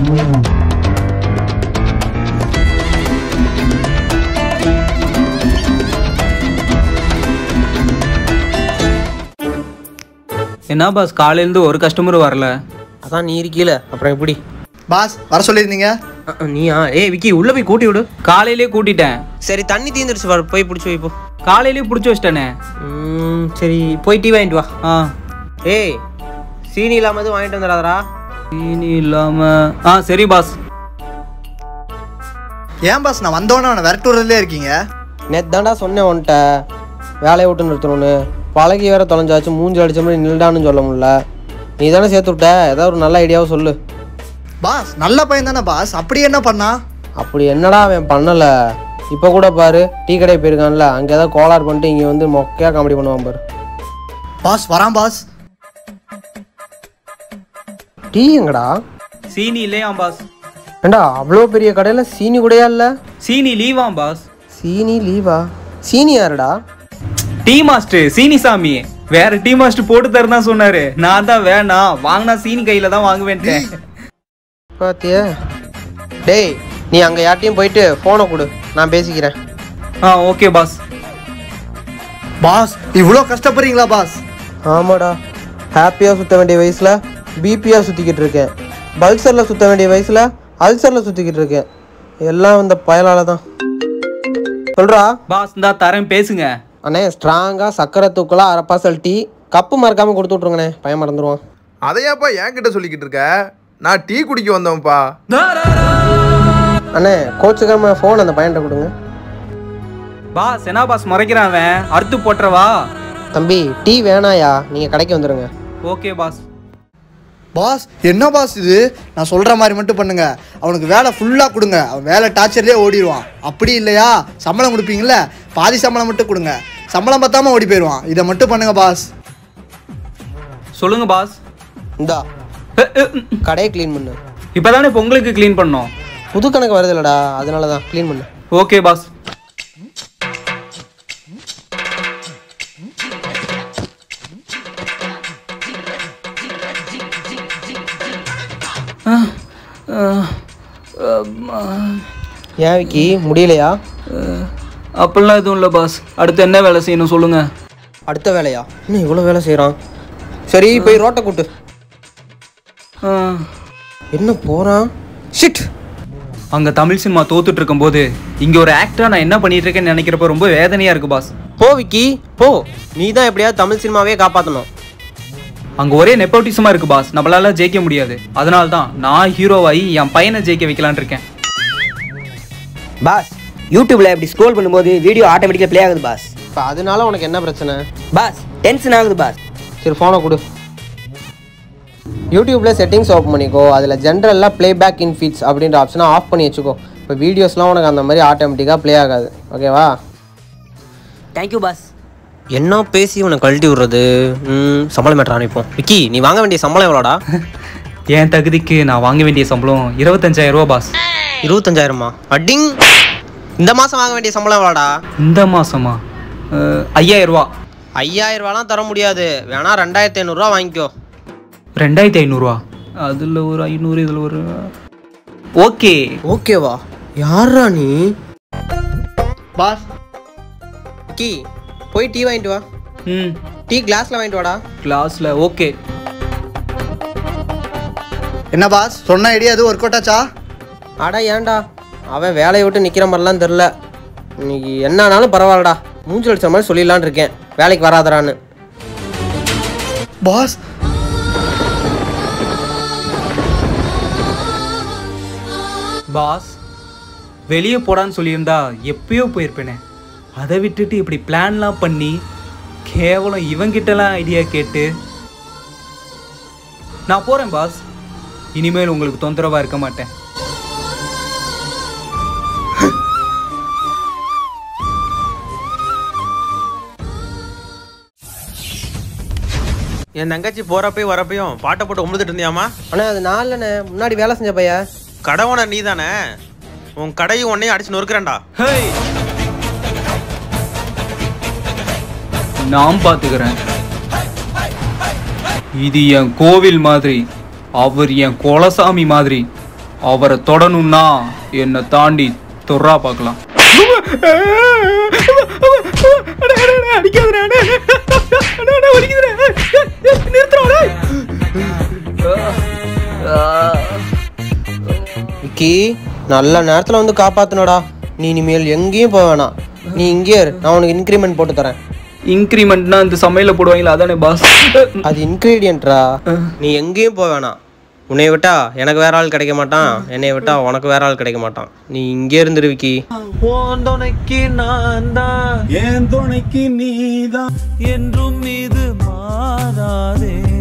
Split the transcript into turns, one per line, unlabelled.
என்ன பாஸ் காலையிலேருந்து ஒரு கஸ்டமரும் வரல
அதான் நீ இருக்கீல அப்புறம் எப்படி
பாஸ் வர சொல்லியிருந்தீங்க
அஹ், அஹ், நீயா ஏய் விக்கி உள்ள போய் கூட்டி விடு
காலையிலே கூட்டிட்டேன்
சரி தண்ணி தீந்துருச்சு பாரு போய் பிடிச்சி வைப்போ
காலையிலே பிடிச்சி வச்சிட்டேனே
ம், சரி போய் டீ வாங்கிட்டு வா
ஆ
ஏய் சீனி இல்லாம எதுவும் வாங்கிட்டு வந்துடாதடா
சீனி இல்லாம ஆ சரி பாஸ்
ஏன் பாஸ் நான் வந்தோன்னே அவனை விரட்டு விடுறதுலே இருக்கீங்க
நேத்து தான்டா சொன்னேன் உன்கிட்ட வேலையை விட்டு நிறுத்தணும்னு பழகி வேற தொலைஞ்சாச்சு மூஞ்சி அடிச்ச மாதிரி நில்டான்னு சொல்ல முடியல நீ தானே சேர்த்து விட்ட ஏதாவது ஒரு நல்ல ஐடியாவை சொல்லு
பாஸ் நல்ல பையன் தானே பாஸ் அப்படி என்ன பண்ணா
அப்படி என்னடா அவன் பண்ணலை இப்போ கூட பாரு டீ கடை போயிருக்கான்ல அங்கே ஏதாவது கோளாறு பண்ணிட்டு இங்கே வந்து மொக்கையாக காமெடி பண்ணுவான் பாரு
பாஸ் வரான் பாஸ்
டீ எங்கடா
சீனி இல்லையா பாஸ்
ஏண்டா அவ்வளோ பெரிய கடையில் சீனி கூடயா இல்லை
சீனி லீவாம் பாஸ்
சீனி லீவா சீனி யாருடா
டீ மாஸ்டர் சீனி சாமி வேற டீ மாஸ்டர் போட்டு தரதா சொன்னாரு நான் தான் வேணாம் வாங்கினா சீனி கையில தான் வாங்குவேன்ட்டேன்
பாத்தியா டேய் நீ அங்கே யார்ட்டையும் போயிட்டு ஃபோனை கொடு நான் பேசிக்கிறேன்
ஆ ஓகே பாஸ்
பாஸ் இவ்வளோ கஷ்டப்படுறீங்களா பாஸ்
ஆமாடா ஹாப்பியாக சுற்ற வேண்டிய வயசில் பிபியாக சுற்றிக்கிட்டு இருக்கேன் பல்சரில் சுற்ற வேண்டிய வயசில் அல்சரில் சுற்றிக்கிட்டு இருக்கேன் எல்லாம் இந்த பயலால தான் சொல்கிறா
பாஸ் இந்தா தரேன் பேசுங்க
அண்ணே ஸ்ட்ராங்காக சக்கரை தூக்கலாக அரை பார்சல் டீ கப்பு மறக்காமல் கொடுத்து விட்ருங்கண்ணே பையன் மறந்துடுவான்
அதையாப்பா என்கிட்ட சொல்லிக்கிட்டு இருக்க நான் டீ குடிக்க வந்தவன்ப்பா
அண்ணே கோச்சுக்காம ஃபோன் அந்த பையன்கிட்ட கொடுங்க
பாஸ் என்ன பாஸ் முறைக்கிறான் அவன் அறுத்து போட்டுறவா
தம்பி டீ வேணாயா நீங்கள் கடைக்கு வந்துடுங்க
ஓகே பாஸ்
பாஸ் என்ன பாஸ் இது நான் சொல்கிற மாதிரி மட்டும் பண்ணுங்க அவனுக்கு வேலை ஃபுல்லாக கொடுங்க அவன் வேலை டார்ச்சர்லேயே ஓடிடுவான் அப்படி இல்லையா சம்பளம் கொடுப்பீங்கல்ல பாதி சம்பளம் மட்டும் கொடுங்க சம்பளம் பத்தாம ஓடி போயிடுவான் இதை மட்டும் பண்ணுங்க பாஸ்
சொல்லுங்க பாஸ்
இந்தா
அஹ், அஹ், உம்.
கடையை க்ளீன் பண்ணு
இப்பதானே பொங்கலுக்கு க்ளீன் பண்ணோம்
புது கணக்கு வருது இல்லடா அதனால தான் க்ளீன் பண்ணு
ஓகே பாஸ் அஹ், அஹ், அம்மா.
ஏன் விக்கி முடியலையா
அஹ், அப்படிலாம் எதுவும் இல்லை பாஸ் அடுத்து என்ன வேலை செய்யணும் சொல்லுங்க
அடுத்த வேலையா இன்னும் இவ்வளோ வேலை செய்கிறான் சரி போய் ரோட்டை கூட்டு
அஹ்,
என்ன போகிறான் ஷிட்
அங்க தமிழ் சினிமா தோத்துட்டு இருக்கும்போது இங்க ஒரு ஆக்டரா நான் என்ன பண்ணிட்டு இருக்கேன்னு நினைக்கிறப்ப ரொம்ப வேதனையா இருக்கு பாஸ்
போ விக்கி போ நீ தான் எப்படியாவது தமிழ் சினிமாவே காப்பாற்றணும்
அங்க ஒரே நெப்போட்டிசமா இருக்கு பாஸ் நம்மளால ஜெயிக்க முடியாது அதனால தான் நான் ஹீரோவாகி என் பையனை ஜெயிக்க வைக்கலான்னு இருக்கேன்
பாஸ் யூடியூப்ல இப்படி ஸ்க்ரோல் பண்ணும்போது வீடியோ ஆட்டோமேட்டிக்காக ப்ளே ஆகுது பாஸ்
இப்போ அதனால உனக்கு என்ன பிரச்சனை
பாஸ் டென்ஷன் ஆகுது பாஸ்
சரி ஃபோனை கொடு யூடியூப்ல செட்டிங்ஸ் ஓப்பன் பண்ணிக்கோ அதில் ஜென்ரலில் ப்ளே பேக் இன் ஃபீட்ஸ் அப்படின்ற ஆப்ஷனை ஆஃப் பண்ணி வச்சுக்கோ இப்போ வீடியோஸ்லாம் உனக்கு அந்த மாதிரி ஆட்டோமேட்டிக்காக ப்ளே ஆகாது ஓகேவா
தேங்க்யூ பாஸ்
என்ன பேசி உனக்கு கழட்டி விடுறது ம், சம்பளம் மேட்டர் அனுப்போம் விக்கி நீ வாங்க வேண்டிய சம்பளம் எவ்வளோடா
என் தகுதிக்கு நான் வாங்க வேண்டிய சம்பளம் இருபத்தஞ்சாயிரம் ரூபா பாஸ்
இருபத்தஞ்சாயிரமா அடிங் இந்த மாதம் வாங்க வேண்டிய சம்பளம் எவ்வளோடா
இந்த மாசமா அஹ், ஐயாயிரம் ரூபா
ஐயாயிரம் ரூபாலாம் தர முடியாது வேணா ரெண்டாயிரத்தி ஐநூறுரூவா வாங்கிக்கோ
ரெண்டாயிரத்தி ஐநூறுரூவா அதில் ஒரு ஐநூறு இதில் ஒரு ஓகே
ஓகேவா யாரா நீ
பாஸ்
விக்கி போய் டீ வாங்கிட்டு வா
ம்
டீ கிளாஸில் வாங்கிட்டு வாடா
கிளாஸில் ஓகே
என்ன பாஸ் சொன்ன ஐடியா எதுவும் ஒர்க் அவுட் ஆச்சா
அட ஏன்டா அவன் வேலையை விட்டு நிற்கிற மாதிரிலாம் தெரில இன்னைக்கு என்னன்னாலும் பரவாயில்லடா மூஞ்சி அடிச்ச மாதிரி சொல்லிடலான்னு இருக்கேன் வேலைக்கு வராதடான்னு
பாஸ்
பாஸ் வெளியே போடான்னு சொல்லியிருந்தா எப்பயோ போயிருப்பேனே அதை விட்டுட்டு இப்படி பிளான்லாம் பண்ணி கேவலம் இவங்கிட்டலாம் ஐடியா கேட்டு நான் போகிறேன் பாஸ் இனிமேல் உங்களுக்கு தொந்தரவாக இருக்க மாட்டேன்
என் தங்கச்சி போறப்பயும் வரப்பையும் பாட்டை போட்டு உமிழ்ந்துட்டு இருந்தியாமா
ஆனால் அது நான் இல்லைண்ணே முன்னாடி வேலை செஞ்ச பையா
கடவுன நீ தானே உன் கடையும் உன்னையும் அடிச்சு நொறுக்குறேன்டா
ஹேய் நான் பார்த்துக்கிறேன் இது என் கோவில் மாதிரி அவர் என் குலசாமி மாதிரி அவரை தொடணும்னா என்னை தாண்டி தொறா பார்க்கலாம்
விக்கி நல்ல நேரத்தில் வந்து காப்பாத்தனடா நீ இனிமேல் எங்கேயும் போக வேணாம் நீ இங்கே இரு நான் உனக்கு இன்க்ரிமெண்ட் போட்டு தரேன்
இன்க்ரிமெண்ட்னா இந்த சமையல போடுவாங்களா அதானே பாஸ்
அது இன்க்ரீடியன்ட்ரா நீ எங்கேயும் போக வேணாம் உன்னை விட்டா எனக்கு வேற ஆள் கிடைக்க மாட்டான் என்னை விட்டா உனக்கு வேற ஆள் கிடைக்க மாட்டான் நீ இங்கே இருந்துரு விக்கி
என் துணைக்கு நீதான் என்றும் இது மாறாதே